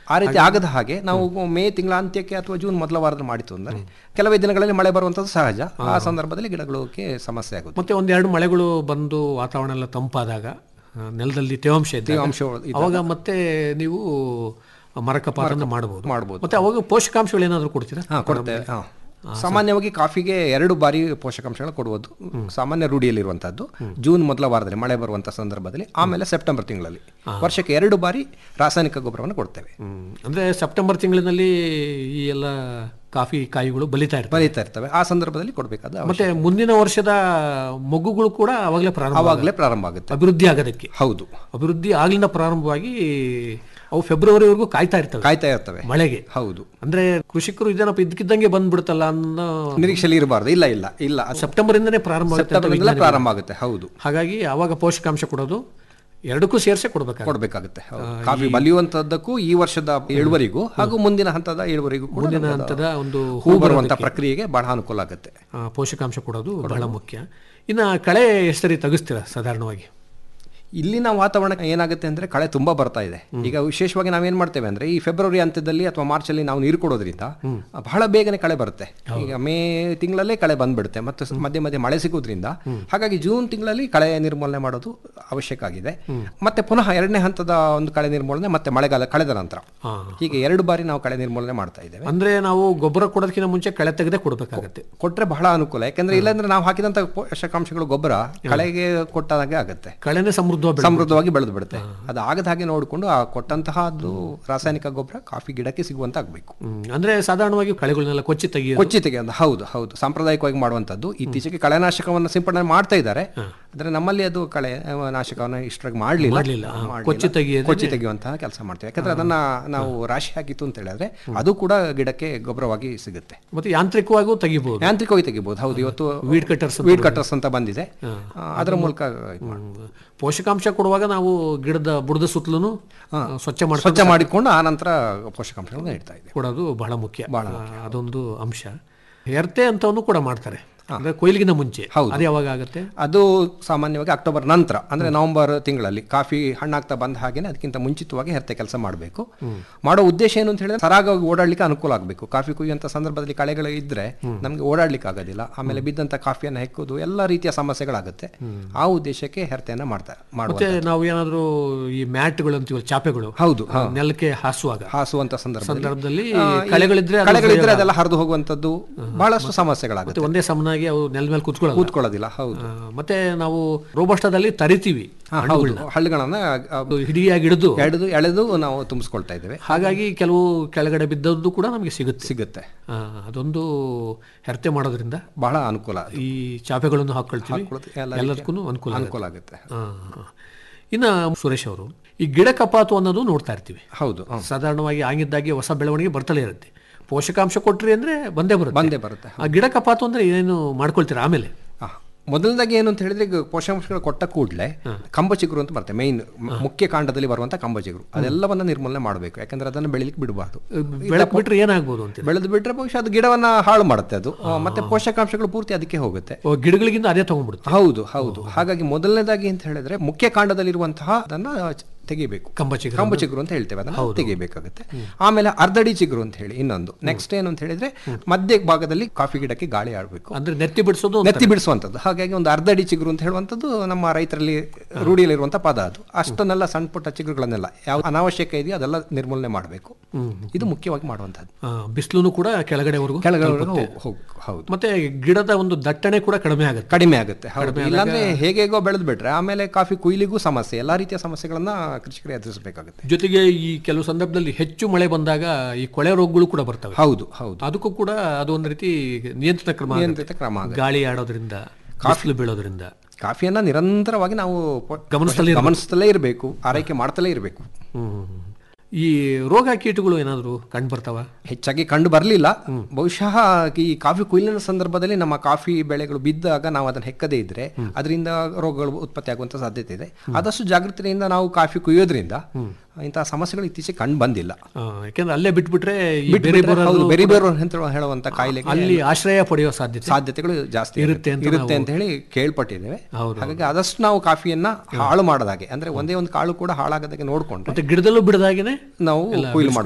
ಆ ರೀತಿ ಆಗದ ಹಾಗೆ ನಾವು ಮೇ ತಿಂಗಳ ಅಂತ್ಯಕ್ಕೆ ಅಥವಾ ಜೂನ್ ಮೊದಲ ವಾರದಲ್ಲಿ ಮಾಡಿತು ಅಂದರೆ ಕೆಲವೇ ದಿನಗಳಲ್ಲಿ ಮಳೆ ಬರುವಂಥದ್ದು ಸಹಜ ಆ ಸಂದರ್ಭದಲ್ಲಿ ಗಿಡಗಳಿಗೆ ಸಮಸ್ಯೆ ಆಗುತ್ತೆ ಮತ್ತೆ ಒಂದೆರಡು ಮಳೆಗಳು ಬಂದು ವಾತಾವರಣ ಎಲ್ಲ ತಂಪಾದಾಗ ಆ, ನೆಲದಲ್ಲಿ ತೇವಾಂಶ ಇದ್ದಾಗ ತೇವಾಂಶ ಇದ್ದಾಗ. ಅವಾಗ ಮತ್ತೆ ನೀವು ಮರಕಪಾತನ ಮಾಡಬಹುದು ಮಾಡ್ಬೋದು. ಮತ್ತೆ ಅವಾಗ ಪೋಷಕಾಂಶಗಳು ಏನಾದರೂ ಕೊಡ್ತೀರಾ ಹಾಂ ಕೊಡ್ತೇವೆ ಹಾಂ ಸಾಮಾನ್ಯವಾಗಿ ಕಾಫಿಗೆ ಎರಡು ಬಾರಿ ಪೋಷಕಾಂಶಗಳು ಕೊಡುವುದು ಸಾಮಾನ್ಯ ರೂಢಿಯಲ್ಲಿರುವಂಥದ್ದು ಜೂನ್ ಮೊದಲ ವಾರದಲ್ಲಿ ಮಳೆ ಬರುವಂಥ ಸಂದರ್ಭದಲ್ಲಿ ಆಮೇಲೆ ಸೆಪ್ಟೆಂಬರ್ ತಿಂಗಳಲ್ಲಿ ವರ್ಷಕ್ಕೆ ಎರಡು ಬಾರಿ ರಾಸಾಯನಿಕ ಗೊಬ್ಬರವನ್ನು ಕೊಡ್ತೇವೆ ಹ್ಮ್. ಅಂದ್ರೆ ಸೆಪ್ಟೆಂಬರ್ ತಿಂಗಳಿನಲ್ಲಿ ಈ ಎಲ್ಲ ಕಾಫಿ ಕಾಯಿಗಳು ಬಲಿತಾ ಇರ್ತವೆ ಬರೀತಾ ಇರ್ತವೆ ಆ ಸಂದರ್ಭದಲ್ಲಿ ಕೊಡಬೇಕಾದ ಮತ್ತೆ ಮುಂದಿನ ವರ್ಷದ ಮಗುಗಳು ಕೂಡ ಅವಾಗಲೇ ಪ್ರಾರಂಭ ಆವಾಗಲೇ ಪ್ರಾರಂಭ ಆಗುತ್ತೆ ಅಭಿವೃದ್ಧಿ ಆಗೋದಕ್ಕೆ ಹೌದು ಅಭಿವೃದ್ಧಿ ಆಗ್ಲಿಂದ ಪ್ರಾರಂಭವಾಗಿ ಅವು ಫೆಬ್ರವರಿವರೆಗೂ ಕಾಯ್ತಾ ಇರ್ತವೆ ಕಾಯ್ತಾ ಇರ್ತವೆ ಮಳೆಗೆ ಹೌದು ಅಂದ್ರೆ ಕೃಷಿಕರು ಇದೇನಪ್ಪ ಇದ್ದಕ್ಕಿದ್ದಂಗೆ ಬಂದ್ಬಿಡುತ್ತಲ್ಲ ಅನ್ನೋ ನಿರೀಕ್ಷೆಯಲ್ಲಿ ಇರಬಾರ್ದು ಇಲ್ಲ ಇಲ್ಲ ಇಲ್ಲ ಅದು ಸೆಪ್ಟೆಂಬರ್ ಇಂದನೇ ಪ್ರಾರಂಭ ಆಗುತ್ತೆ ಅಂತ ಸೆಪ್ಟೆಂಬರ್ನಿಂದಲೇ ಪ್ರಾರಂಭ ಆಗುತ್ತೆ ಹೌದು ಹಾಗಾಗಿ ಆವಾಗ ಪೋಷಕಾಂಶ ಕೊಡೋದು ಎರಡಕ್ಕೂ ಸೇರಿಸೇ ಕೊಡಬೇಕಾಗುತ್ತೆ ಕೊಡಬೇಕಾಗುತ್ತೆ ಕಾಫಿ ಬಲಿಯುವಂತದ್ದಕ್ಕೂ ಈ ವರ್ಷದ ಇಳುವರಿಗೂ ಹಾಗೂ ಮುಂದಿನ ಹಂತದ ಇಳುವರಿಗೂ ಕೂಡ ಮುಂದಿನ ನಮ್ಗೆ ಹಂತದ ಒಂದು ಹೂ ಬರುವಂತ ಪ್ರಕ್ರಿಯೆಗೆ ಬಹಳ ಅನುಕೂಲ ಆಗುತ್ತೆ ಆ, ಪೋಷಕಾಂಶ ಕೊಡೋದು ಬಹಳ ಮುಖ್ಯ ಇನ್ನು ಕಳೆ ಎಷ್ಟು ಸರಿ ತೆಗಿಸ್ತೀರಾ ಸಾಧಾರಣವಾಗಿ ಇಲ್ಲಿನ ವಾತಾವರಣ ಏನಾಗುತ್ತೆ ಅಂದ್ರೆ ಕಳೆ ತುಂಬಾ ಬರ್ತಾ ಇದೆ ಈಗ ವಿಶೇಷವಾಗಿ ನಾವೇನ್ ಮಾಡ್ತೇವೆ ಅಂದ್ರೆ ಈ ಫೆಬ್ರವರಿ ಅಂತ್ಯದಲ್ಲಿ ಅಥವಾ ಮಾರ್ಚ್ ಅಲ್ಲಿ ನಾವು ನೀರು ಕೊಡೋದ್ರಿಂದ ಬಹಳ ಬೇಗನೆ ಕಳೆ ಬರುತ್ತೆ ಈಗ ಮೇ ತಿಂಗಳಲ್ಲೇ ಕಳೆ ಬಂದ್ಬಿಡುತ್ತೆ ಮತ್ತು ಸ- ಮಧ್ಯೆ ಮಧ್ಯೆ ಮಳೆ ಸಿಗೋದ್ರಿಂದ ಹಾಗಾಗಿ ಜೂನ್ ತಿಂಗಳಲ್ಲಿ ಕಳೆ ನಿರ್ಮೂಲನೆ ಮಾಡೋದು ಅವಶ್ಯಕ ಆಗಿದೆ ಮತ್ತೆ ಪುನಃ ಎರಡನೇ ಹಂತದ ಒಂದು ಕಳೆ ನಿರ್ಮೂಲನೆ ಮತ್ತೆ ಮಳೆಗಾಲ ಕಳೆದ ನಂತರ ಹಾ. ಹೀಗೆ ಎರಡು ಬಾರಿ ನಾವು ಕಳೆ ನಿರ್ಮೂಲನೆ ಮಾಡ್ತಾ ಇದ್ದೇವೆ ಅಂದ್ರೆ ನಾವು ಗೊಬ್ಬರ ಕೊಡೋದಕ್ಕಿಂತ ಮುಂಚೆ ಕಳೆ ತೆಗೆದೇ ಕೊಡಬೇಕಾಗತ್ತೆ ಕೊಟ್ರೆ ಬಹಳ ಅನುಕೂಲ ಯಾಕಂದ್ರೆ ಇಲ್ಲಾಂದ್ರೆ ನಾವು ಹಾಕಿದಂತ ಪೋಷಕಾಂಶಗಳು ಗೊಬ್ಬರ ಕಳೆಗೆ ಕೊಟ್ಟಾಗೆ ಆಗುತ್ತೆ ಕಳೆನೇ ಸಮೃದ್ಧ ಬೆಳೆ ಸಮೃದ್ಧವಾಗಿ ಬೆಳೆದು ಬಿಡುತ್ತೆ ಅದು ಆಗದ ಹಾಗೆ ನೋಡಿಕೊಂಡು ಆ ಕೊಟ್ಟಂತಹ ಅದು ರಾಸಾಯನಿಕ ಗೊಬ್ಬರ ಕಾಫಿ ಗಿಡಕ್ಕೆ ಸಿಗುವಂತ ಆಗಬೇಕು ಹ್ಮ್. ಅಂದ್ರೆ ಸಾಧಾರಣವಾಗಿ ಕಳೆಗಳನ್ನೆಲ್ಲ ಕೊಚ್ಚಿ ತೆಗೆಯೋದು ಕೊಚ್ಚಿ ತೆಗೆಯೋದು ಹೌದು ಹೌದು ಸಾಂಪ್ರದಾಯಿಕವಾಗಿ ಮಾಡುವಂತದ್ದು ಇತ್ತೀಚೆಗೆ ಕಳೆನಾಶಕವನ್ನು ಸಿಂಪಡಣೆ ಮಾಡ್ತಾ ಇದ್ದಾರೆ ಆದ್ರೆ ನಮ್ಮಲ್ಲಿ ಅದು ಕಳೆ ಆ, ನಾಶಕವನ್ನ ಇಷ್ಟರಾಗಿ ಮಾಡಲಿಲ್ಲ ಮಾಡ್ಲಿಲ್ಲ. ಹಾ. ಕೊಚ್ಚಿ ತೆಗೆಯೋದೇ- ಕೊಚ್ಚಿ ತೆಗೆಯುವಂತಹ ಕೆಲಸ ಮಾಡ್ತೇವೆ ಯಾಕಂದ್ರೆ ಅದನ್ನ ನಾವು ರಾಶಿ ಹಾಕಿತ್ತು ಅಂತ ಹೇಳಿದ್ರೆ ಅದು ಕೂಡ ಗಿಡಕ್ಕೆ ಗೊಬ್ಬರವಾಗಿ ಸಿಗುತ್ತೆ ಮತ್ತೆ ಯಾಂತ್ರಿಕವಾಗೂ ತೆಗಿಬಹುದು ಯಾಂತ್ರಿಕವಾಗಿ ತೆಗಿಬಹುದು ಹೌದು ಇವತ್ತು ವೀಡ್ ಕಟ್ಟರ್ಸ್ ವೀಡ್ ಕಟ್ಟರ್ಸ್ ಅಂತ ಬಂದಿದೆ ಆ, ಅದರ ಮೂಲಕ ಇದ್ ಮಾಡ್ಬೋದು. ಪೋಷಕಾಂಶ ಕೊಡುವಾಗ ನಾವು ಗಿಡದ ಬುಡದ ಸುತ್ತಲೂ ಸ್ವಚ್ಛ ಮಾಡಿ ಸ್ವಚ್ಛ ಮಾಡಿಕೊಂಡು ಆ ನಂತರ ಪೋಷಕಾಂಶಗಳನ್ನು ನೀಡ್ತಾ ಇದ್ದೇವೆ ಕೊಡೋದು ಬಹಳ ಮುಖ್ಯ ಆ, ಅದೊಂದು ಅಂಶ ಎರ್ತೆ ಅಂತವನ್ನು ಕೂಡ ಮಾಡ್ತಾರೆ ಅಂದ್ರೆ ಕೊಯ್ಲಿಗಿಂತ ಮುಂಚೆ ಅದು ಯಾವಾಗ ಆಗುತ್ತೆ ಅದು ಸಾಮಾನ್ಯವಾಗಿ ಅಕ್ಟೋಬರ್ ನಂತರ ಅಂದ್ರೆ ನವೆಂಬರ್ ತಿಂಗಳಲ್ಲಿ ಕಾಫಿ ಹಣ್ಣಾಗ್ತಾ ಬಂದ ಹಾಗೇನೆ ಅದಕ್ಕಿಂತ ಮುಂಚಿತವಾಗಿ ಹೆರ್ತೆ ಕೆಲಸ ಮಾಡಬೇಕು ಮಾಡೋ ಉದ್ದೇಶ ಏನು ಅಂತ ಹೇಳಿದ್ರೆ ಸರಾಗವಾಗಿ ಓಡಾಡ್ಲಿಕ್ಕೆ ಅನುಕೂಲ ಆಗಬೇಕು ಕಾಫಿ ಕುಯ್ಯುವಂತ ಸಂದರ್ಭದಲ್ಲಿ ಕಳೆಗಳು ಇದ್ರೆ ನಮಗೆ ಓಡಾಡ್ಲಿಕ್ಕೆ ಆಗೋದಿಲ್ಲ ಆಮೇಲೆ ಬಿದ್ದಂತ ಕಾಫಿಯನ್ನು ಹೆಕ್ಕೋದು ಎಲ್ಲ ರೀತಿಯ ಸಮಸ್ಯೆಗಳಾಗುತ್ತೆ ಆ ಉದ್ದೇಶಕ್ಕೆ ಹೆರ್ತೆಯನ್ನ ಮಾಡ್ತಾರೆ ಮಾಡುವ ಮತ್ತೆ ನಾವು ಏನಾದ್ರು ಈ ಮ್ಯಾಟ್ಗಳು ಅಂತೀವಲ್ಲ ಚಾಪೆಗಳು ಹೌದು ಆ, ನೆಲಕ್ಕೆ ಹಾಸುವಾಗ ಹಾಸುವಂತ ಸಂದರ್ಭದಲ್ಲಿ ಸಂದರ್ಭದಲ್ಲಿ ಆ, ಈ ಕಳೆಗಳಿದ್ರೆ ಅದು ಕಳೆಗಳಿದ್ರೆ ಅದೆಲ್ಲ ಹರಿದು ಹೋಗುವಂತದ್ದು ಬಹಳಷ್ಟು ಸಮಸ್ಯೆಗಳಾಗುತ್ತೆ ಮತ್ತೆ ಒಂದೇ ಸಮನಾಗಿ ಅವು ನೆಲ ಮೇಲೆ ಕೂತ್ಕೊಳ್ಳಲ್ಲ ಕೂತ್ಕೊಳ್ಳೋದಿಲ್ಲ ಹೌದು ಆ, ಮತ್ತೆ ನಾವು ರೋಬಸ್ಟದಲ್ಲಿ ತರಿತೀವಿ ಹಾ, ಹೌದು ಹಳ್ಳಿಗಳನ್ನ ಅದು ಹಿಡಿಯಾಗಿ ಹಿಡಿದು ಎಳೆದು ಎಳೆದು ನಾವು ತುಂಬಿಸ್ಕೊಳ್ತಾ ಇದ್ದೇವೆ ಹಾಗಾಗಿ ಕೆಲವು ಕೆಳಗಡೆ ಬಿದ್ದದ್ದು ಕೂಡ ನಮಗೆ ಸಿಗುತ್ತೆ ಸಿಗುತ್ತೆ ಆ, ಅದೊಂದು ಹೆರ್ತೆ ಮಾಡೋದ್ರಿಂದ ಬಹಳ ಅನುಕೂಲ ಈ ಚಾಪೆಗಳನ್ನು ಹಾಕೊಳ್ತೀವಿ ಹಾಕೊಳ್ಳೋದು ಎಲ್ಲ ಎಲ್ಲದಕ್ಕೂ ಅನುಕೂಲ ಆಗುತ್ತೆ. ಅನುಕೂಲ ಆಗುತ್ತೆ ಆ, ಆ. ಇನ್ನ ಸುರೇಶ್ ಅವರು ಈ ಗಿಡ ಕಪಾತು ಅನ್ನೋದು ನೋಡ್ತಾ ಇರ್ತೀವಿ ಹೌದು ಹ. ಸಾಧಾರಣವಾಗಿ ಆಗಿದ್ದಾಗೆ ಹೊಸ ಬೆಳವಣಿಗೆ ಬರ್ತಲೇ ಇರುತ್ತೆ ಪೋಷಕಾಂಶ ಕೊಟ್ರಿ ಅಂದ್ರೆ ಬಂದೇ ಬರುತ್ತೆ ಬಂದೇ ಬರುತ್ತೆ ಆ ಗಿಡ ಕಪಾತು ಅಂದ್ರೆ ಏನು ಮಾಡ್ಕೊಳ್ತೀರಾ ಆಮೇಲೆ ಆ, ಮೊದಲನೇದಾಗಿ ಏನು ಅಂತ ಹೇಳಿದ್ರೆ ಈಗ ಪೋಷಕಾಂಶಗಳು ಕೊಟ್ಟ ಕೂಡಲೇ ಕಂಬ ಚಿಗುರು ಅಂತ ಬರುತ್ತೆ ಮೈನ್ ಮುಖ್ಯ ಕಾಂಡದಲ್ಲಿ ಬರುವಂತ ಕಂಬ ಚಿಗುರು ಅದೆಲ್ಲವನ್ನ ನಿರ್ಮೂಲನೆ ಮಾಡಬೇಕು ಯಾಕಂದ್ರೆ ಅದನ್ನು ಬೆಳಿಲಿಕ್ಕೆ ಬಿಡಬಾರ್ದು ಬೆಳಕ್ ಬಿಟ್ರೆ ಏನಾಗ್ಬೋದು ಅಂತ ಬೆಳೆದು ಬಿಟ್ರೆ ಬಹುಶಃ ಅದು ಗಿಡವನ್ನ ಹಾಳು ಮಾಡುತ್ತೆ ಅದು ಆ, ಮತ್ತೆ ಪೋಷಕಾಂಶಗಳು ಪೂರ್ತಿ ಅದಕ್ಕೆ ಹೋಗುತ್ತೆ ಗಿಡಗಳಿಗಿಂತ ಅದೇ ತಗೊಂಡ್ಬಿಡುತ್ತೆ ಹೌದು ಹೌದು ಹಾಗಾಗಿ ಮೊದಲನೇದಾಗಿ ಅಂತ ಹೇಳಿದ್ರೆ ಮುಖ್ಯ ಕಾಂಡದಲ್ಲಿರುವಂತಹ ಅದನ್ನ ತೆಗಿಬೇಕು ಕಂಬ ಚಿಗುರು ಕಂಬ ಚಿಗುರು ಅಂತ ಹೇಳ್ತೇವೆ ಅದನ್ನ ತೆಗಿಬೇಕಾಗುತ್ತೆ ಆಮೇಲೆ ಅರ್ಧಡಿ ಚಿಗುರು ಅಂತ ಹೇಳಿ ಇನ್ನೊಂದು ನೆಕ್ಸ್ಟ್ ಏನು ಅಂತ ಹೇಳಿದ್ರೆ ಮಧ್ಯ ಭಾಗದಲ್ಲಿ ಕಾಫಿ ಗಿಡಕ್ಕೆ ಗಾಳಿ ಆಡಬೇಕು ಅಂದ್ರೆ ನೆತ್ತಿ ಬಿಡಿಸೋದು ನೆತ್ತಿ ಬಿಡಿಸುವಂಥದ್ದು ಹಾಗಾಗಿ ಒಂದು ಅರ್ಧಡಿ ಚಿಗುರು ಅಂತ ಹೇಳುವಂಥದ್ದು ನಮ್ಮ ರೈತರಲ್ಲಿ ರೂಢಿಯಲ್ಲಿರುವಂಥ ಪದ ಅದು ಅಷ್ಟನ್ನೆಲ್ಲ ಸಣ್ಣ ಪುಟ್ಟ ಚಿಗುರುಗಳನ್ನೆಲ್ಲ ಯಾವ ಅನಾವಶ್ಯಕ ಇದೆಯೋ ಅದೆಲ್ಲ ನಿರ್ಮೂಲನೆ ಮಾಡಬೇಕು ಇದು ಮುಖ್ಯವಾಗಿ ಮಾಡುವಂಥದ್ದು ಬಿಸಿಲು ಕೂಡ ಕೆಳಗಡೆವರೆಗೂ ಕೆಳಗಡೆ ತಲುಪುತ್ತೆ. ಹೋಗ್- ಹೌದು ಮತ್ತೆ ಗಿಡದ ಒಂದು ದಟ್ಟಣೆ ಕೂಡ ಕಡಿಮೆ ಆಗುತ್ತೆ ಕಡಿಮೆ ಆಗುತ್ತೆ ಹೌದು ಇಲ್ಲಾಂದ್ರೆ ಹೇಗೇಗೋ ಬೆಳೆದು ಬಿಟ್ರೆ ಆಮೇಲೆ ಕಾಫಿ ಕುಯ್ಲಿಗೂ ಸಮಸ್ಯೆ ಎಲ್ಲಾ ರೀತಿಯ ಸಮಸ್ಯೆಗಳನ್ನ ಕೃಷಿಕರು ಎದುರಿಸಬೇಕಾಗುತ್ತೆ ಜೊತೆಗೆ ಈ ಕೆಲವು ಸಂದರ್ಭದಲ್ಲಿ ಹೆಚ್ಚು ಮಳೆ ಬಂದಾಗ ಈ ಕೊಳೆ ರೋಗಗಳು ಕೂಡ ಬರ್ತವೆ ಹೌದು ಹೌದು ಅದಕ್ಕೂ ಕೂಡ ಅದು ಒಂದು ರೀತಿ ನಿಯಂತ್ರಣ ಕ್ರಮ ಆಗುತ್ತೆ. ನಿಯಂತ್ರಿತ ಕ್ರಮ ಆಗುತ್ತೆ ಗಾಳಿ ಆಡೋದ್ರಿಂದ ಬಿಸಿಲು ಬೀಳೋದ್ರಿಂದ ಕಾಫಿಯನ್ನ ನಿರಂತರವಾಗಿ ನಾವು ಪ- ಗಮನಿಸ್ತಲೇ ಗಮನಿಸ್ತಲೇ ಇರಬೇಕು ಆರೈಕೆ ಮಾಡ್ತಲೇ ಇರಬೇಕು ಹ್ಮ್. ಈ ರೋಗ ಕೀಟಗಳು ಏನಾದ್ರು ಕಂಡು ಬರ್ತಾವ ಹೆಚ್ಚಾಗಿ ಕಂಡು ಬರಲಿಲ್ಲ ಬಹುಶಃ ಈ ಕಾಫಿ ಕೊಯ್ಲಿನ ಸಂದರ್ಭದಲ್ಲಿ ನಮ್ಮ ಕಾಫಿ ಬೆಳೆಗಳು ಬಿದ್ದಾಗ ನಾವು ಅದನ್ನು ಹೆಕ್ಕದೇ ಇದ್ರೆ ಅದರಿಂದ ರೋಗಗಳು ಉತ್ಪತ್ತಿ ಆಗುವಂತ ಸಾಧ್ಯತೆ ಇದೆ ಆದಷ್ಟು ಜಾಗೃತಿಯಿಂದ ನಾವು ಕಾಫಿ ಕುಯ್ಯೋದ್ರಿಂದ ಇಂತಹ ಸಮಸ್ಯೆಗಳು ಇತ್ತೀಚೆಗೆ ಕಂಡು ಬಂದಿಲ್ಲ ಆ, ಯಾಕೆಂದ್ರೆ ಅಲ್ಲೇ ಬಿಟ್ಬಿಟ್ರೆ ಈ ಬಿಟ್ಟು ಬೇರೆ ಬಿಟ್ರೆ ಹೌದು ಬರೋದು ಬೇರೆ ಬೇರೆ ಅಂತ ಹೇಳುವಂತ ಕಾಯಿಲೆಗೆ ಅಲ್ಲಿ ಆಶ್ರಯ ಪಡೆಯೋ ಸಾಧ್ಯತೆ ಸಾಧ್ಯತೆಗಳು ಜಾಸ್ತಿ ಇರುತ್ತೆ ಅಂತ ಇರುತ್ತೆ ಅಂತ ಹೇಳಿ ಕೇಳ್ಪಟ್ಟಿದ್ದೇವೆ ಹೌದು. ಹಾಗಾಗಿ ಆದಷ್ಟು ನಾವು ಕಾಫಿಯನ್ನ ಹಾಳು ಮಾಡದಾಗೆ ಅಂದ್ರೆ ಒಂದೇ ಒಂದು ಕಾಳು ಕೂಡ ಹಾಳಾಗದಾಗೆ ನೋಡ್ಕೊಂಡ್ರೆ ಮತ್ತೆ ಗಿಡದಲ್ಲೂ ಬಿಡದಾಗೇನೆ ನಾವು ಕೊಯ್ಲು